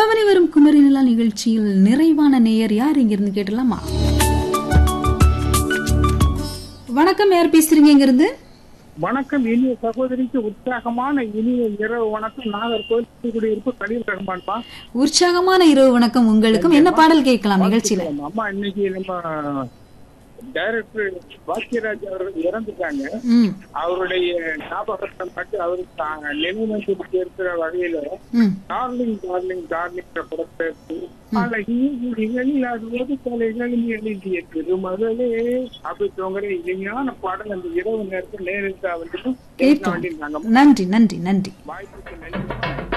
பவனி வரும் குமரி நிலா நிகழ்ச்சியில் நிறைவான நேயர் யார் இங்கிருந்து கேட்டலாமா வணக்கம் யார் பேசுறீங்க இங்கிருந்து வணக்கம் இனிய சகோதரிக்கு உற்சாகமான இனிய இரவு வணக்கம் நாகர்கோவில் குடியிருப்பு கலீல் ரஹ்மான்பா உற்சாகமான இரவு வணக்கம் உங்களுக்கும் என்ன பாடல் கேட்கலாம் நிகழ்ச்சியில அம்மா இன்னைக்கு நம்ம டைரக்டர் பாக்கியராஜ் அவர்கள் இறந்துட்டாங்க ம் அவருடைய ஞாபகத்தை மட்டும் அவருக்கு தா- நினைவுக்கு இருக்கிற வகையில ம் டார்லிங் டார்லிங் டார்லிங் படத்தை எடுத்து, அழகிய விழிகளில் அதுவது தலைகளில் எழுதிய திருமகளே அப்படிங்கிற இனிமையான பாடல் அந்த இரவு நேரத்தில் நேரில் வந்துட்டு கேட்கலாம் வேண்டியிருந்தாங்க நன்றி நன்றி நன்றி வாய்ப்புக்கு நன்றி